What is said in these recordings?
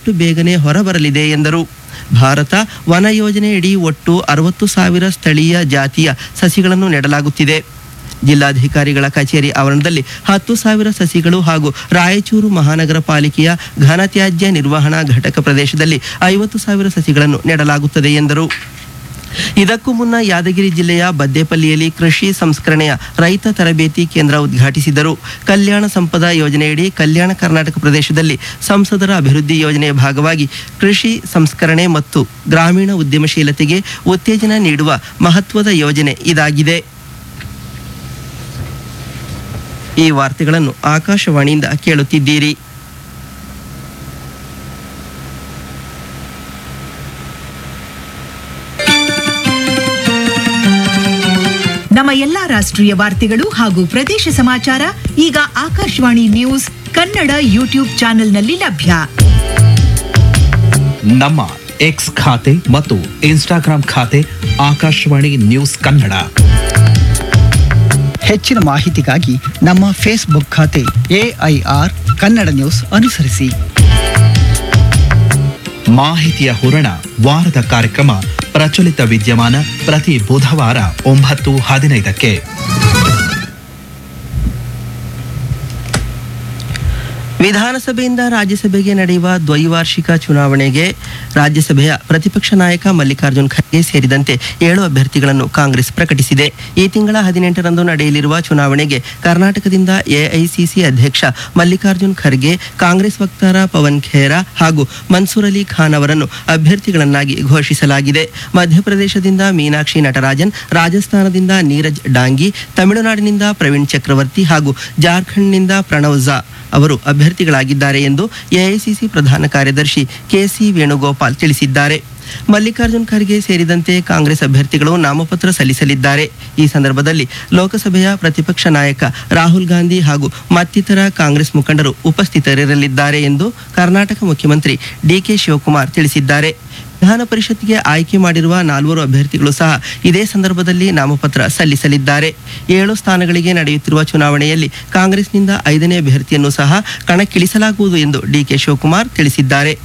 ಆದಷ್ಟು ಬೇಗನೆ ಹೊರಬರಲಿದೆ ಎಂದರು ಭಾರತ ವನ ಯೋಜನೆಯಡಿ ಒಟ್ಟು ಅರವತ್ತು ಸಾವಿರ ಸ್ಥಳೀಯ ಜಾತಿಯ ಸಸಿಗಳನ್ನು ನೆಡಲಾಗುತ್ತಿದೆ ಜಿಲ್ಲಾಧಿಕಾರಿಗಳ ಕಚೇರಿ ಆವರಣದಲ್ಲಿ ಹತ್ತು ಸಾವಿರ ಸಸಿಗಳು ಹಾಗೂ ರಾಯಚೂರು ಮಹಾನಗರ ಪಾಲಿಕೆಯ ಘನತ್ಯಾಜ್ಯ ನಿರ್ವಹಣಾ ಘಟಕ ಪ್ರದೇಶದಲ್ಲಿ ಐವತ್ತು ಸಾವಿರ ಸಸಿಗಳನ್ನು ನೆಡಲಾಗುತ್ತದೆ ಎಂದರು ಇದಕ್ಕೂ ಮುನ್ನ ಯಾದಗಿರಿ ಜಿಲ್ಲೆಯ ಬದ್ದೇಪಲ್ಲಿಯಲ್ಲಿ ಕೃಷಿ ಸಂಸ್ಕರಣೆಯ ರೈತ ತರಬೇತಿ ಕೇಂದ್ರ ಉದ್ಘಾಟಿಸಿದರು ಕಲ್ಯಾಣ ಸಂಪದ ಯೋಜನೆಯಡಿ ಕಲ್ಯಾಣ ಕರ್ನಾಟಕ ಪ್ರದೇಶದಲ್ಲಿ ಸಂಸದರ ಅಭಿವೃದ್ಧಿ ಯೋಜನೆಯ ಭಾಗವಾಗಿ ಕೃಷಿ ಸಂಸ್ಕರಣೆ ಮತ್ತು ಗ್ರಾಮೀಣ ಉದ್ಯಮಶೀಲತೆಗೆ ಉತ್ತೇಜನ ನೀಡುವ ಮಹತ್ವದ ಯೋಜನೆ ಇದಾಗಿದೆ ಈ ವಾರ್ತೆಗಳನ್ನು ಆಕಾಶವಾಣಿಯಿಂದ ಕೇಳುತ್ತಿದ್ದೀರಿ ನಮ್ಮ ಎಲ್ಲಾ ರಾಷ್ಟ್ರೀಯ ವಾರ್ತೆಗಳು ಹಾಗೂ ಪ್ರದೇಶ ಸಮಾಚಾರ ಈಗ ಆಕಾಶವಾಣಿ ನ್ಯೂಸ್ ಕನ್ನಡ ಯೂಟ್ಯೂಬ್ ಚಾನೆಲ್ನಲ್ಲಿ ಲಭ್ಯ ನಮ್ಮ ಎಕ್ಸ್ ಖಾತೆ ಮತ್ತು ಇನ್ಸ್ಟಾಗ್ರಾಂ ಖಾತೆ ಆಕಾಶವಾಣಿ ನ್ಯೂಸ್ ಕನ್ನಡ ಹೆಚ್ಚಿನ ಮಾಹಿತಿಗಾಗಿ ನಮ್ಮ ಫೇಸ್ಬುಕ್ ಖಾತೆ ಎಐಆರ್ ಕನ್ನಡ ನ್ಯೂಸ್ ಅನುಸರಿಸಿ ಮಾಹಿತಿಯ ಹೂರಣ ವಾರದ ಕಾರ್ಯಕ್ರಮ ಪ್ರಚಲಿತ ವಿದ್ಯಮಾನ ಪ್ರತಿ ಬುಧವಾರ ಒಂಬತ್ತು ಹದಿನೈದಕ್ಕೆ ವಿಧಾನಸಭೆಯಿಂದ ರಾಜ್ಯಸಭೆಗೆ ನಡೆಯುವ ದ್ವೈವಾರ್ಷಿಕ ಚುನಾವಣೆಗೆ ರಾಜ್ಯಸಭೆಯ ಪ್ರತಿಪಕ್ಷ ನಾಯಕ ಮಲ್ಲಿಕಾರ್ಜುನ್ ಖರ್ಗೆ ಸೇರಿದಂತೆ ಏಳು ಅಭ್ಯರ್ಥಿಗಳನ್ನು ಕಾಂಗ್ರೆಸ್ ಪ್ರಕಟಿಸಿದೆ ಈ ತಿಂಗಳ ಹದಿನೆಂಟರಂದು ನಡೆಯಲಿರುವ ಚುನಾವಣೆಗೆ ಕರ್ನಾಟಕದಿಂದ ಎಐಸಿಸಿ ಅಧ್ಯಕ್ಷ ಮಲ್ಲಿಕಾರ್ಜುನ್ ಖರ್ಗೆ ಕಾಂಗ್ರೆಸ್ ವಕ್ತಾರ ಪವನ್ ಖೇರಾ ಹಾಗೂ ಮನ್ಸೂರ್ ಅಲಿ ಖಾನ್ ಅವರನ್ನು ಅಭ್ಯರ್ಥಿಗಳನ್ನಾಗಿ ಘೋಷಿಸಲಾಗಿದೆ ಮಧ್ಯಪ್ರದೇಶದಿಂದ ಮೀನಾಕ್ಷಿ ನಟರಾಜನ್ ರಾಜಸ್ಥಾನದಿಂದ ನೀರಜ್ ಡಾಂಗಿ ತಮಿಳುನಾಡಿನಿಂದ ಪ್ರವೀಣ್ ಚಕ್ರವರ್ತಿ ಹಾಗೂ ಜಾರ್ಖಂಡ್ನಿಂದ ಪ್ರಣವ್ ಝಾ ಅವರು ಅಭ್ಯರ್ಥಿಗಳಾಗಿದ್ದಾರೆ ಎಂದು ಎಐಸಿಸಿ ಪ್ರಧಾನ ಕಾರ್ಯದರ್ಶಿ ಕೆಸಿ ವೇಣುಗೋಪಾಲ್ ತಿಳಿಸಿದ್ದಾರೆ ಮಲ್ಲಿಕಾರ್ಜುನ್ ಖರ್ಗೆ ಸೇರಿದಂತೆ ಕಾಂಗ್ರೆಸ್ ಅಭ್ಯರ್ಥಿಗಳು ನಾಮಪತ್ರ ಸಲ್ಲಿಸಲಿದ್ದಾರೆ ಈ ಸಂದರ್ಭದಲ್ಲಿ ಲೋಕಸಭೆಯ ಪ್ರತಿಪಕ್ಷ ನಾಯಕ ರಾಹುಲ್ ಗಾಂಧಿ ಹಾಗೂ ಮತ್ತಿತರ ಕಾಂಗ್ರೆಸ್ ಮುಖಂಡರು ಉಪಸ್ಥಿತರಿರಲಿದ್ದಾರೆ ಎಂದು ಕರ್ನಾಟಕ ಮುಖ್ಯಮಂತ್ರಿ ಡಿಕೆ ಶಿವಕುಮಾರ್ ತಿಳಿಸಿದ್ದಾರೆ ವಿಧಾನ ಪರಿಷತ್ಗೆ ಆಯ್ಕೆ ಮಾಡಿರುವ ನಾಲ್ವರು ಅಭ್ಯರ್ಥಿಗಳು ಸಹ ಇದೇ ಸಂದರ್ಭದಲ್ಲಿ ನಾಮಪತ್ರ ಸಲ್ಲಿಸಲಿದ್ದಾರೆ ಏಳು ಸ್ಥಾನಗಳಿಗೆ ನಡೆಯುತ್ತಿರುವ ಚುನಾವಣೆಯಲ್ಲಿ ಕಾಂಗ್ರೆಸ್ನಿಂದ ಐದನೇ ಅಭ್ಯರ್ಥಿಯನ್ನು ಸಹ ಕಣಕ್ಕಿಳಿಸಲಾಗುವುದು ಎಂದು ಡಿಕೆ ಶಿವಕುಮಾರ್ ತಿಳಿಸಿದ್ದಾರೆ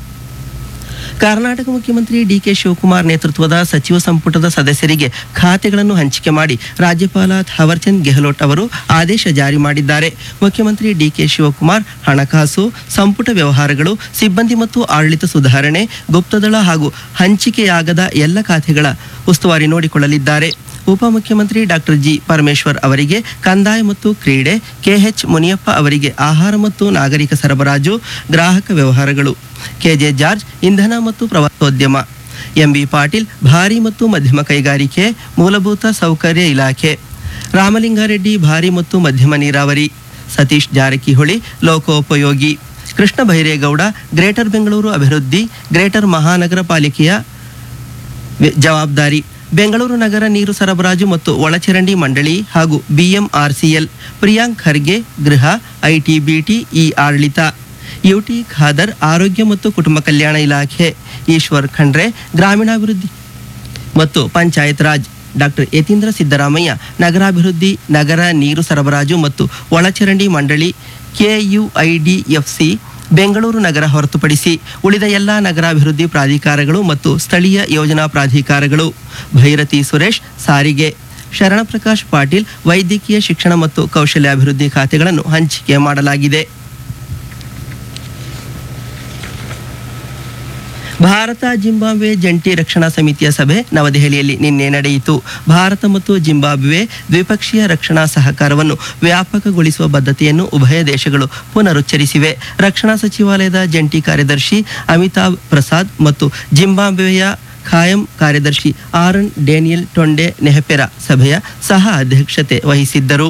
ಕರ್ನಾಟಕ ಮುಖ್ಯಮಂತ್ರಿ ಡಿಕೆ ಶಿವಕುಮಾರ್ ನೇತೃತ್ವದ ಸಚಿವ ಸಂಪುಟದ ಸದಸ್ಯರಿಗೆ ಖಾತೆಗಳನ್ನು ಹಂಚಿಕೆ ಮಾಡಿ ರಾಜ್ಯಪಾಲ ಥಾವರ್ಚಂದ್ ಗೆಹ್ಲೋಟ್ ಅವರು ಆದೇಶ ಜಾರಿ ಮಾಡಿದ್ದಾರೆ ಮುಖ್ಯಮಂತ್ರಿ ಡಿಕೆ ಶಿವಕುಮಾರ್ ಹಣಕಾಸು ಸಂಪುಟ ವ್ಯವಹಾರಗಳು ಸಿಬ್ಬಂದಿ ಮತ್ತು ಆಡಳಿತ ಸುಧಾರಣೆ ಗುಪ್ತದಳ ಹಾಗೂ ಹಂಚಿಕೆಯಾಗದ ಎಲ್ಲ ಖಾತೆಗಳ ಉಸ್ತುವಾರಿ ನೋಡಿಕೊಳ್ಳಲಿದ್ದಾರೆ ಉಪಮುಖ್ಯಮಂತ್ರಿ ಡಾಕ್ಟರ್ ಜಿ ಪರಮೇಶ್ವರ್ ಅವರಿಗೆ ಕಂದಾಯ ಮತ್ತು ಕ್ರೀಡೆ ಕೆಎಚ್ ಮುನಿಯಪ್ಪ ಅವರಿಗೆ ಆಹಾರ ಮತ್ತು ನಾಗರಿಕ ಸರಬರಾಜು ಗ್ರಾಹಕ ವ್ಯವಹಾರಗಳು ಕೆಜೆ ಜಾರ್ಜ್ ಇಂಧನ ಮತ್ತು ಪ್ರವಾಸೋದ್ಯಮ ಎಂಬಿ ಪಾಟೀಲ್ ಭಾರಿ ಮತ್ತು ಮಧ್ಯಮ ಕೈಗಾರಿಕೆ ಮೂಲಭೂತ ಸೌಕರ್ಯ ಇಲಾಖೆ ರಾಮಲಿಂಗಾರೆಡ್ಡಿ ಭಾರಿ ಮತ್ತು ಮಧ್ಯಮ ನೀರಾವರಿ ಸತೀಶ್ ಜಾರಕಿಹೊಳಿ ಲೋಕೋಪಯೋಗಿ ಕೃಷ್ಣ ಬೈರೇಗೌಡ ಗ್ರೇಟರ್ ಬೆಂಗಳೂರು ಅಭಿವೃದ್ಧಿ ಗ್ರೇಟರ್ ಮಹಾನಗರ ಪಾಲಿಕೆಯ ವೆ- ಜವಾಬ್ದಾರಿ ಬೆಂಗಳೂರು ನಗರ ನೀರು ಸರಬರಾಜು ಮತ್ತು ಒಳಚರಂಡಿ ಮಂಡಳಿ ಹಾಗೂ ಬಿಎಂಆರ್ಸಿಎಲ್ ಪ್ರಿಯಾಂಕ್ ಖರ್ಗೆ ಗೃಹ ಐಟಿಬಿಟಿ ಇ ಆಡಳಿತ ಯುಟಿ ಖಾದರ್ ಆರೋಗ್ಯ ಮತ್ತು ಕುಟುಂಬ ಕಲ್ಯಾಣ ಇಲಾಖೆ ಈಶ್ವರ್ ಖಂಡ್ರೆ ಗ್ರಾಮೀಣಾಭಿವೃದ್ಧಿ ಮತ್ತು ಪಂಚಾಯತ್ ರಾಜ್ ಡಾಕ್ಟರ್ ಯತೀಂದ್ರ ಸಿದ್ದರಾಮಯ್ಯ ನಗರಾಭಿವೃದ್ಧಿ ನಗರ ನೀರು ಸರಬರಾಜು ಮತ್ತು ಒಳಚರಂಡಿ ಮಂಡಳಿ ಕೆಯುಐಡಿಎಫ್ಸಿ ಬೆಂಗಳೂರು ನಗರ ಹೊರತುಪಡಿಸಿ ಉಳಿದ ಎಲ್ಲ ನಗರಾಭಿವೃದ್ಧಿ ಪ್ರಾಧಿಕಾರಗಳು ಮತ್ತು ಸ್ಥಳೀಯ ಯೋಜನಾ ಪ್ರಾಧಿಕಾರಗಳು ಭೈರತಿ ಸುರೇಶ್ ಸಾರಿಗೆ ಶರಣಪ್ರಕಾಶ್ ಪಾಟೀಲ್ ವೈದ್ಯಕೀಯ ಶಿಕ್ಷಣ ಮತ್ತು ಕೌಶಲ್ಯಾಭಿವೃದ್ಧಿ ಖಾತೆಗಳನ್ನು ಹಂಚಿಕೆ ಮಾಡಲಾಗಿದೆ ಭಾರತ ಜಿಂಬಾಬ್ವೆ ಜಂಟಿ ರಕ್ಷಣಾ ಸಮಿತಿಯ ಸಭೆ ನವದೆಹಲಿಯಲ್ಲಿ ನಿನ್ನೆ ನಡೆಯಿತು ಭಾರತ ಮತ್ತು ಜಿಂಬಾಬ್ವೆ ದ್ವಿಪಕ್ಷೀಯ ರಕ್ಷಣಾ ಸಹಕಾರವನ್ನು ವ್ಯಾಪಕಗೊಳಿಸುವ ಬದ್ಧತೆಯನ್ನು ಉಭಯ ದೇಶಗಳು ಪುನರುಚ್ಚರಿಸಿವೆ ರಕ್ಷಣಾ ಸಚಿವಾಲಯದ ಜಂಟಿ ಕಾರ್ಯದರ್ಶಿ ಅಮಿತಾಬ್ ಪ್ರಸಾದ್ ಮತ್ತು ಜಿಂಬಾಬ್ವೆಯ ಖಾಯಂ ಕಾರ್ಯದರ್ಶಿ ಆರನ್ ಡೇನಿಯಲ್ ಟೊಂಡೆ ನೆಹಪೆರ ಸಭೆಯ ಸಹ ಅಧ್ಯಕ್ಷತೆ ವಹಿಸಿದ್ದರು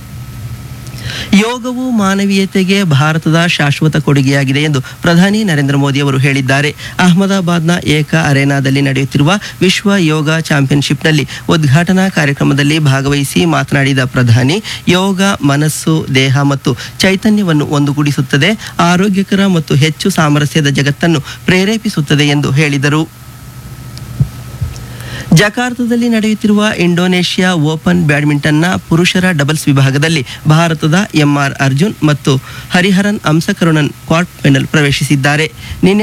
ಯೋಗವು ಮಾನವೀಯತೆಗೆ ಭಾರತದ ಶಾಶ್ವತ ಕೊಡುಗೆಯಾಗಿದೆ ಎಂದು ಪ್ರಧಾನಿ ನರೇಂದ್ರ ಮೋದಿ ಅವರು ಹೇಳಿದ್ದಾರೆ ಅಹಮದಾಬಾದ್ನ ಏಕ ಅರೇನಾದಲ್ಲಿ ನಡೆಯುತ್ತಿರುವ ವಿಶ್ವ ಯೋಗ ಚಾಂಪಿಯನ್ಶಿಪ್ನಲ್ಲಿ ಉದ್ಘಾಟನಾ ಕಾರ್ಯಕ್ರಮದಲ್ಲಿ ಭಾಗವಹಿಸಿ ಮಾತನಾಡಿದ ಪ್ರಧಾನಿ ಯೋಗ ಮನಸ್ಸು ದೇಹ ಮತ್ತು ಚೈತನ್ಯವನ್ನು ಒಂದುಗೂಡಿಸುತ್ತದೆ ಆರೋಗ್ಯಕರ ಮತ್ತು ಹೆಚ್ಚು ಸಾಮರಸ್ಯದ ಜಗತ್ತನ್ನು ಪ್ರೇರೇಪಿಸುತ್ತದೆ ಎಂದು ಹೇಳಿದರು ಜಕಾರ್ತದಲ್ಲಿ ನಡೆಯುತ್ತಿರುವ ಇಂಡೋನೇಷ್ಯಾ ಓಪನ್ ಬ್ಯಾಡ್ಮಿಂಟನ್ನ ಪುರುಷರ ಡಬಲ್ಸ್ ವಿಭಾಗದಲ್ಲಿ ಭಾರತದ ಎಂಆರ್ ಅರ್ಜುನ್ ಮತ್ತು ಹರಿಹರನ್ ಅಂಸಕರುಣನ್ ಕ್ವಾರ್ಟರ್ ಫೈನಲ್ ಪ್ರವೇಶಿಸಿದ್ದಾರೆ ನಿನ್ನೆ